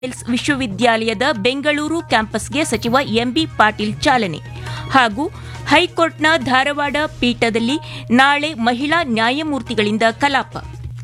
Hills ವಿಶ್ವವಿದ್ಯಾಲಯದ ಬೆಂಗಳೂರು ಕ್ಯಾಂಪಸ್ಗೆ ಸಚಿವ MB Patil ಚಾಲನೆ ಹಾಗೂ ಹೈಕೋರ್ಟ್ನ ಧಾರವಾಡ ಪೀಠದಲ್ಲಿ ನಾಳೆ ಮಹಿಳಾ ನ್ಯಾಯಮೂರ್ತಿಗಳಿಂದ ಕಲಾಪ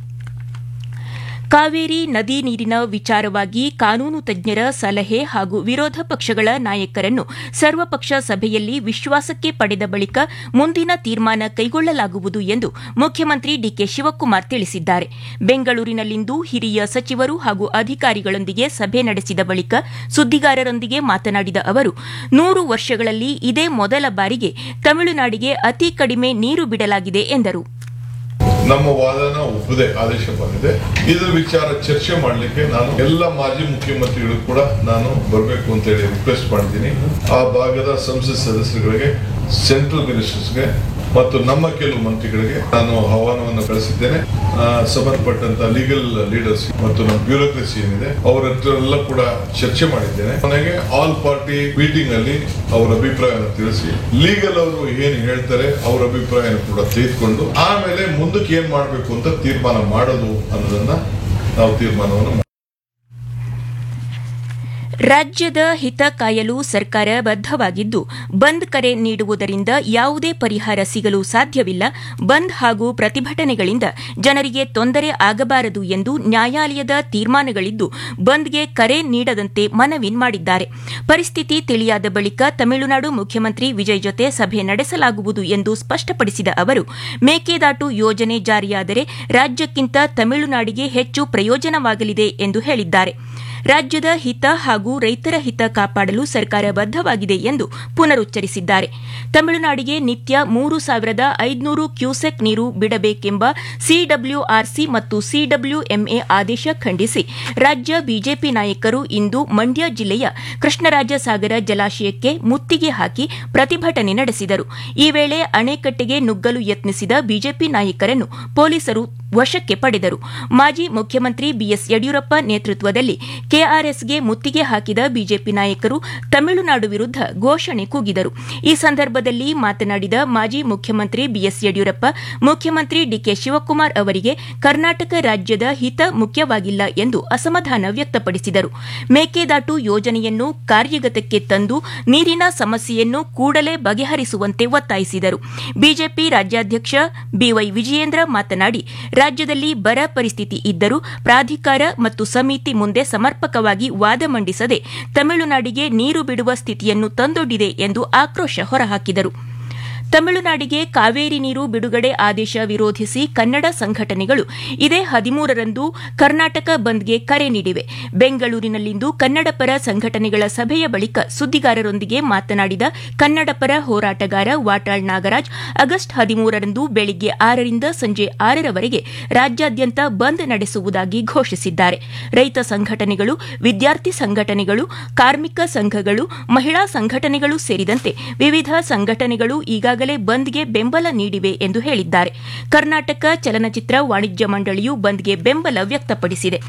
ಕಾವೇರಿ ನದಿ ನೀರಿನ ವಿಚಾರವಾಗಿ ಕಾನೂನು ತಜ್ಞರ ಸಲಹೆ ಹಾಗೂ ವಿರೋಧ ಪಕ್ಷಗಳ ನಾಯಕರನ್ನು ಸರ್ವಪಕ್ಷ ಸಭೆಯಲ್ಲಿ ವಿಶ್ವಾಸಕ್ಕೆ ಪಡೆದ ಬಳಿಕ ಮುಂದಿನ ತೀರ್ಮಾನ ಕೈಗೊಳ್ಳಲಾಗುವುದು ಎಂದು ಮುಖ್ಯಮಂತ್ರಿ ಡಿಕೆ ಶಿವಕುಮಾರ್ ತಿಳಿಸಿದ್ದಾರೆ ಬೆಂಗಳೂರಿನಲ್ಲಿಂದು ಹಿರಿಯ ಸಚಿವರು ಹಾಗೂ ಅಧಿಕಾರಿಗಳೊಂದಿಗೆ ಸಭೆ ನಡೆಸಿದ ಬಳಿಕ ಸುದ್ದಿಗಾರರೊಂದಿಗೆ ಮಾತನಾಡಿದ ಅವರು ನೂರು ವರ್ಷಗಳಲ್ಲಿ ಇದೇ ಮೊದಲ ಬಾರಿಗೆ ತಮಿಳುನಾಡಿಗೆ ಅತಿ ಕಡಿಮೆ ನೀರು ಬಿಡಲಾಗಿದೆ ಎಂದರು ನಮ್ಮ ವಾದನ ಒಪ್ಪದೆ ಆದೇಶ ಬಂದಿದೆ ಇದರ ವಿಚಾರ ಚರ್ಚೆ ಮಾಡಲಿಕ್ಕೆ ನಾನು ಎಲ್ಲ ಮಾಜಿ ಮುಖ್ಯಮಂತ್ರಿಗಳು ಕೂಡ ನಾನು ಬರಬೇಕು ಅಂತ ಹೇಳಿ ರಿಕ್ವೆಸ್ಟ್ ಮಾಡಿದ್ದೀನಿ ಆ ಭಾಗದ ಸಂಸತ್ ಸದಸ್ಯರುಗಳಿಗೆ ಸೆಂಟ್ರಲ್ ಮಿನಿಸ್ಟರ್ಸ್ಗೆ ಮತ್ತು ನಮ್ಮ ಕೆಲವು ಮಂತ್ರಿಗಳಿಗೆ ನಾನು ಆಹ್ವಾನವನ್ನು ಕಳಿಸಿದ್ದೇನೆ ಆ, ಸಂಬಂಧಪಟ್ಟಂತ ಲೀಗಲ್ ಲೀಡರ್ಸ್ ಮತ್ತು ನಮ್ಮ ಬ್ಯೂರೋಕ್ರಸಿ ಏನಿದೆ ಅವರ ಹತ್ರ ಎಲ್ಲ ಕೂಡ ಚರ್ಚೆ ಮಾಡಿದ್ದೇನೆ ಕೊನೆಗೆ ಆಲ್ ಪಾರ್ಟಿ ಮೀಟಿಂಗ್ ಅಲ್ಲಿ ಅವರ ಅಭಿಪ್ರಾಯವನ್ನು ತಿಳಿಸಿ ಲೀಗಲ್ ಅವರು ಏನು ಹೇಳ್ತಾರೆ ಅವರ ಅಭಿಪ್ರಾಯ ಕೂಡ ತೆಗೆದುಕೊಂಡು ಆಮೇಲೆ ಮುಂದಕ್ಕೆ ಏನ್ ಮಾಡಬೇಕು ಅಂತ ತೀರ್ಮಾನ ಮಾಡೋದು ಅನ್ನೋದನ್ನ ನಾವು ತೀರ್ಮಾನವನ್ನು ಮಾಡ್ತೀವಿ. ರಾಜ್ಯದ ಹಿತ ಕಾಯಲು ಸರ್ಕಾರ ಬದ್ಧವಾಗಿದ್ದು ಬಂದ್ ಕರೆ ನೀಡುವುದರಿಂದ ಯಾವುದೇ ಪರಿಹಾರ ಸಿಗಲು ಸಾಧ್ಯವಿಲ್ಲ ಬಂದ್ ಹಾಗೂ ಪ್ರತಿಭಟನೆಗಳಿಂದ ಜನರಿಗೆ ತೊಂದರೆ ಆಗಬಾರದು ಎಂದು ನ್ಯಾಯಾಲಯದ ತೀರ್ಮಾನಗಳಿದ್ದು ಬಂದ್ಗೆ ಕರೆ ನೀಡದಂತೆ ಮನವಿ ಮಾಡಿದ್ದಾರೆ ಪರಿಸ್ಥಿತಿ ತಿಳಿಯಾದ ಬಳಿಕ ತಮಿಳುನಾಡು ಮುಖ್ಯಮಂತ್ರಿ ವಿಜಯ್ ಜೊತೆ ಸಭೆ ನಡೆಸಲಾಗುವುದು ಎಂದು ಸ್ಪಷ್ಟಪಡಿಸಿದ ಅವರು ಮೇಕೆದಾಟು ಯೋಜನೆ ಜಾರಿಯಾದರೆ ರಾಜ್ಯಕ್ಕಿಂತ ತಮಿಳುನಾಡಿಗೆ ಹೆಚ್ಚು ಪ್ರಯೋಜನವಾಗಲಿದೆ ಎಂದು ಹೇಳಿದ್ದಾರೆ ರಾಜ್ಯದ ಹಿತ ಹಾಗೂ ರೈತರ ಹಿತ ಕಾಪಾಡಲು ಸರ್ಕಾರ ಬದ್ಧವಾಗಿದೆ ಎಂದು ಪುನರುಚ್ಚರಿಸಿದ್ದಾರೆ ತಮಿಳುನಾಡಿಗೆ ನಿತ್ಯ ಮೂರು ಸಾವಿರದ ಐದುನೂರು ಕ್ಯೂಸೆಕ್ ನೀರು ಬಿಡಬೇಕೆಂಬ ಸಿಡಬ್ಲ್ಯೂಆರ್ಸಿ ಮತ್ತು ಸಿಡಬ್ಲ್ಯೂಎಂಎ ಆದೇಶ ಖಂಡಿಸಿ ರಾಜ್ಯ ಬಿಜೆಪಿ ನಾಯಕರು ಇಂದು ಮಂಡ್ಯ ಜಿಲ್ಲೆಯ ಕೃಷ್ಣರಾಜಸಾಗರ ಜಲಾಶಯಕ್ಕೆ ಮುತ್ತಿಗೆ ಹಾಕಿ ಪ್ರತಿಭಟನೆ ನಡೆಸಿದರು ಈ ವೇಳೆ ಅಣೆಕಟ್ಟೆಗೆ ನುಗ್ಗಲು ಯತ್ನಿಸಿದ ಬಿಜೆಪಿ ನಾಯಕರನ್ನು ಪೊಲೀಸರು ವಶಕ್ಕೆ ಪಡೆದರು ಮಾಜಿ ಮುಖ್ಯಮಂತ್ರಿ ಬಿಎಸ್ ಯಡಿಯೂರಪ್ಪ ನೇತೃತ್ವದಲ್ಲಿ ಕೆಆರ್ಎಸ್ಗೆ ಮುತ್ತಿಗೆ ಹಾಕಿದ ಬಿಜೆಪಿ ನಾಯಕರು ತಮಿಳುನಾಡು ವಿರುದ್ಧ ಘೋಷಣೆ ಕೂಗಿದರು ಈ ಸಂದರ್ಭದಲ್ಲಿ ಮಾತನಾಡಿದ ಮಾಜಿ ಮುಖ್ಯಮಂತ್ರಿ ಬಿಎಸ್ ಯಡಿಯೂರಪ್ಪ ಮುಖ್ಯಮಂತ್ರಿ ಡಿಕೆ ಶಿವಕುಮಾರ್ ಅವರಿಗೆ ಕರ್ನಾಟಕ ರಾಜ್ಯದ ಹಿತ ಮುಖ್ಯವಾಗಿಲ್ಲ ಎಂದು ಅಸಮಾಧಾನ ವ್ಯಕ್ತಪಡಿಸಿದರು ಮೇಕೆದಾಟು ಯೋಜನೆಯನ್ನು ಕಾರ್ಯಗತಕ್ಕೆ ತಂದು ನೀರಿನ ಸಮಸ್ಯೆಯನ್ನು ಕೂಡಲೇ ಬಗೆಹರಿಸುವಂತೆ ಒತ್ತಾಯಿಸಿದರು ಬಿಜೆಪಿ ರಾಜ್ಯಾಧ್ಯಕ್ಷ ಬಿವೈ ವಿಜಯೇಂದ್ರ ಮಾತನಾಡಿ ರಾಜ್ಯದಲ್ಲಿ ಬರ ಪರಿಸ್ಥಿತಿ ಇದ್ದರೂ ಪ್ರಾಧಿಕಾರ ಮತ್ತು ಸಮಿತಿ ಮುಂದೆ ಸಮರ್ಪಕವಾಗಿ ವಾದ ಮಂಡಿಸದೆ ತಮಿಳುನಾಡಿಗೆ ನೀರು ಬಿಡುವ ಸ್ಥಿತಿಯನ್ನು ತಂದೊಡ್ಡಿದೆ ಎಂದು ಆಕ್ರೋಶ ಹೊರಹಾಕಿದರು ತಮಿಳುನಾಡಿಗೆ ಕಾವೇರಿ ನೀರು ಬಿಡುಗಡೆ ಆದೇಶ ವಿರೋಧಿಸಿ ಕನ್ನಡ ಸಂಘಟನೆಗಳು ಇದೇ ಹದಿಮೂರರಂದು ಕರ್ನಾಟಕ ಬಂದ್ಗೆ ಕರೆ ನೀಡಿವೆ ಬೆಂಗಳೂರಿನಲ್ಲಿಂದು ಕನ್ನಡಪರ ಸಂಘಟನೆಗಳ ಸಭೆಯ ಬಳಿಕ ಸುದ್ದಿಗಾರರೊಂದಿಗೆ ಮಾತನಾಡಿದ ಕನ್ನಡಪರ ಹೋರಾಟಗಾರ ವಾಟಾಳ್ ನಾಗರಾಜ್ ಆಗಸ್ಟ್ ಹದಿಮೂರರಂದು ಬೆಳಿಗ್ಗೆ ಆರರಿಂದ ಸಂಜೆ ಆರರವರೆಗೆ ರಾಜ್ಯಾದ್ಯಂತ ಬಂದ್ ನಡೆಸುವುದಾಗಿ ಘೋಷಿಸಿದ್ದಾರೆ ರೈತ ಸಂಘಟನೆಗಳು ವಿದ್ಯಾರ್ಥಿ ಸಂಘಟನೆಗಳು ಕಾರ್ಮಿಕ ಸಂಘಗಳು ಮಹಿಳಾ ಸಂಘಟನೆಗಳು ಸೇರಿದಂತೆ ವಿವಿಧ ಸಂಘಟನೆಗಳು ಈಗಾಗಲೇ ಬಂದ್ಗೆ ಬೆಂಬಲ ನೀಡಿವೆ ಎಂದು ಹೇಳಿದ್ದಾರೆ ಕರ್ನಾಟಕ ಚಲನಚಿತ್ರ ವಾಣಿಜ್ಯ ಮಂಡಳಿಯು ಬಂದ್ಗೆ ಬೆಂಬಲ ವ್ಯಕ್ತಪಡಿಸಿದೆ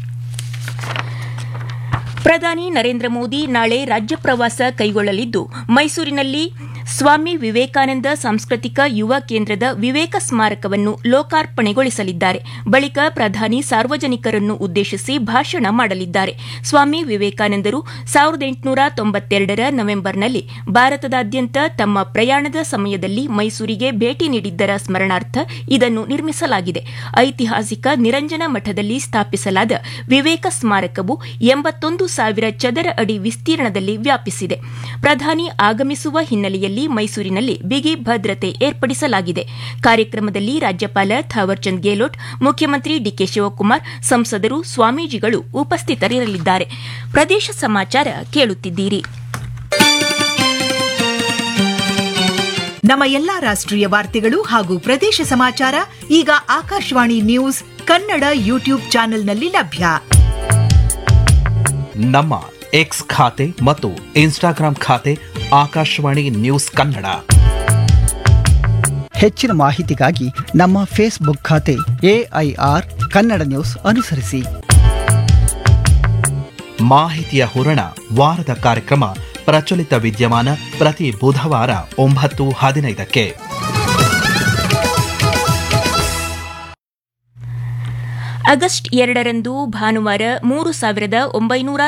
ಪ್ರಧಾನಿ ನರೇಂದ್ರ ಮೋದಿ ನಾಳೆ ರಾಜ್ಯ ಪ್ರವಾಸ ಕೈಗೊಳ್ಳಲಿದ್ದು ಮೈಸೂರಿನಲ್ಲಿ ಸ್ವಾಮಿ ವಿವೇಕಾನಂದ ಸಾಂಸ್ಕೃತಿಕ ಯುವ ಕೇಂದ್ರದ ವಿವೇಕ ಸ್ಮಾರಕವನ್ನು ಲೋಕಾರ್ಪಣೆಗೊಳಿಸಲಿದ್ದಾರೆ ಬಳಿಕ ಪ್ರಧಾನಿ ಸಾರ್ವಜನಿಕರನ್ನು ಉದ್ದೇಶಿಸಿ ಭಾಷಣ ಮಾಡಲಿದ್ದಾರೆ ಸ್ವಾಮಿ ವಿವೇಕಾನಂದರು ಸಾವಿರದ ಎಂಟುನೂರ ತೊಂಬತ್ತೆರಡರ ನವೆಂಬರ್ನಲ್ಲಿ ಭಾರತದಾದ್ಯಂತ ತಮ್ಮ ಪ್ರಯಾಣದ ಸಮಯದಲ್ಲಿ ಮೈಸೂರಿಗೆ ಭೇಟಿ ನೀಡಿದ್ದರ ಸ್ಮರಣಾರ್ಥ ಇದನ್ನು ನಿರ್ಮಿಸಲಾಗಿದೆ ಐತಿಹಾಸಿಕ ನಿರಂಜನ ಮಠದಲ್ಲಿ ಸ್ಥಾಪಿಸಲಾದ ವಿವೇಕ ಸ್ಮಾರಕವು ಎಂಬತ್ತೊಂದು ಸಾವಿರ ಚದರ ಅಡಿ ವಿಸ್ತೀರ್ಣದಲ್ಲಿ ವ್ಯಾಪಿಸಿದೆ ಪ್ರಧಾನಿ ಆಗಮಿಸುವ ಹಿನ್ನೆಲೆಯಲ್ಲಿ ಮೈಸೂರಿನಲ್ಲಿ ಬಿಗಿ ಭದ್ರತೆ ಏರ್ಪಡಿಸಲಾಗಿದೆ ಕಾರ್ಯಕ್ರಮದಲ್ಲಿ ರಾಜ್ಯಪಾಲ ಥಾವರ್ಚಂದ್ ಗೆಹ್ಲೋಟ್ ಮುಖ್ಯಮಂತ್ರಿ ಡಿಕೆ ಶಿವಕುಮಾರ್ ಸಂಸದರು ಸ್ವಾಮೀಜಿಗಳು ಉಪಸ್ಥಿತರಿರಲಿದ್ದಾರೆ ಪ್ರದೇಶ ಸಮಾಚಾರ ಕೇಳುತ್ತಿದ್ದೀರಿ ನಮ್ಮ ಎಲ್ಲಾ ರಾಷ್ಟ್ರೀಯ ವಾರ್ತೆಗಳು ಹಾಗೂ ಪ್ರದೇಶ ಸಮಾಚಾರ ಈಗ ಆಕಾಶವಾಣಿ ನ್ಯೂಸ್ ಕನ್ನಡ ಯೂಟ್ಯೂಬ್ ಚಾನೆಲ್ನಲ್ಲಿ ಲಭ್ಯ ನಮ್ಮ ಎಕ್ಸ್ ಖಾತೆ ಮತ್ತು ಇನ್ಸ್ಟಾಗ್ರಾಂ ಖಾತೆ ಆಕಾಶವಾಣಿ ನ್ಯೂಸ್ ಕನ್ನಡ ಹೆಚ್ಚಿನ ಮಾಹಿತಿಗಾಗಿ ನಮ್ಮ ಫೇಸ್ಬುಕ್ ಖಾತೆ ಎಐಆರ್ ಕನ್ನಡ ನ್ಯೂಸ್ ಅನುಸರಿಸಿ ಮಾಹಿತಿಯ ಹೂರಣ ವಾರದ ಕಾರ್ಯಕ್ರಮ ಪ್ರಚಲಿತ ವಿದ್ಯಮಾನ ಪ್ರತಿ ಬುಧವಾರ ಒಂಬತ್ತು ಹದಿನೈದಕ್ಕೆ ಆಗಸ್ಟ್ ಎರಡರಂದು ಭಾನುವಾರ ಮೂರು ಸಾವಿರದ ಒಂಬೈನೂರ